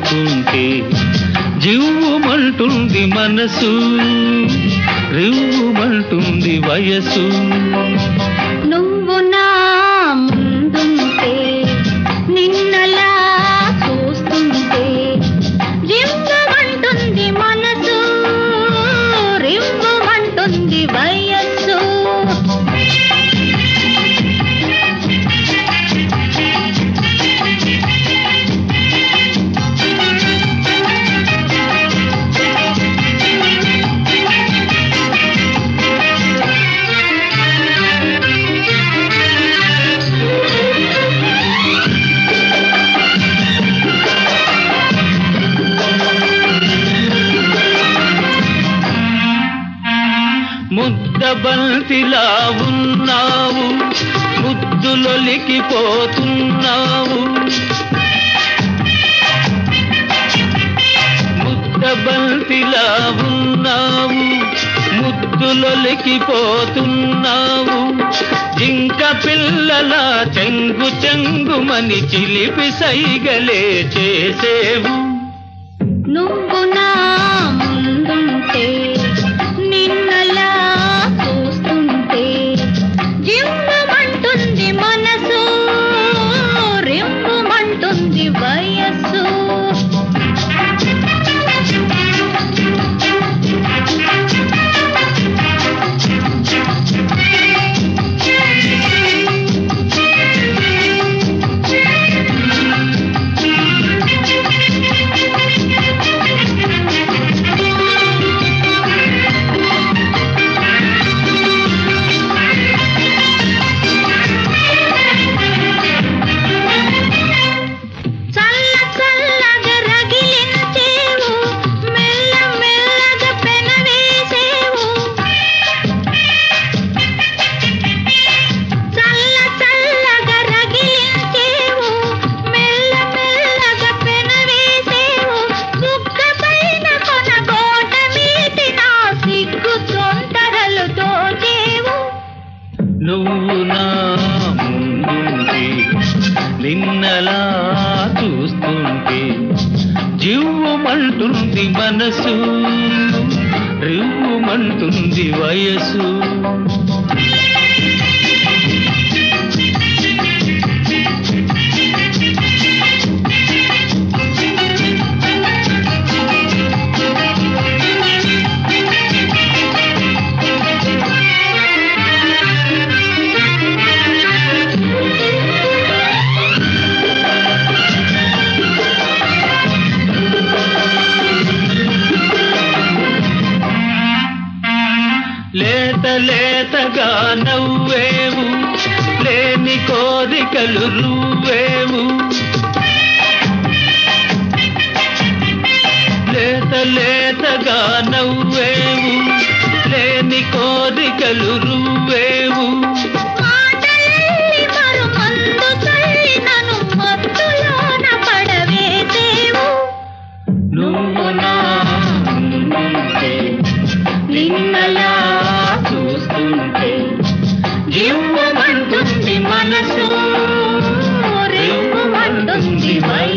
చూస్తుంటే జివ్వుమంటుంది మనసు రివ్వుమంటుంది వయసు నువ్వు నా ముందుంటే నిన్నలా చూస్తుంటే రివ్వమంటుంది మనసు రివ్వమంటుంది వయస్సు ముద్దబంతిలా ఉన్నావు ముద్దులొలికిపోతున్నావు ముద్దబంతిలా ఉన్నావు ముద్దులొలికిపోతున్నావు జింక పిల్లల చెంగు చెంగుమని చిలిపి సైగలే చేసేవు నువ్వు నా ముందుంటే నిన్నలా చూస్తుంటే జివ్వమంటుంది మనసు రివ్వమంటుంది వయస్సు చల్ల చల్లగా రగిలించేవు మెల్ల మెల్లగా పెనవేసేవు చల్ల చల్లగా రగిలించేవు మెల్ల మెల్లగా పెనవేసేవు బుగ్గ పైన కొన గోట మీటి నా సిగ్గు తొందరలు తోచేవు నువ్వు నా ముందుంటే నిన్నలా చూస్తుంటే జివ్వుమంటుంది మనసు రివ్వుమంటుంది వయసు లేత లేతగా నవ్వేవు లేని కోరికలు రువ్వేవు లేత లేతగా నవ్వేవు లేని కోరికలు రువ్వేవు మాటలల్లి మరుమందు చల్లి నన్ను మత్తులోన పడవేసేవు నువ్వు నా ముందుంటే నిన్నలా చూస్తుంటే జివ్వమంటుంది మనసు రివ్వుమంటుంది వయసు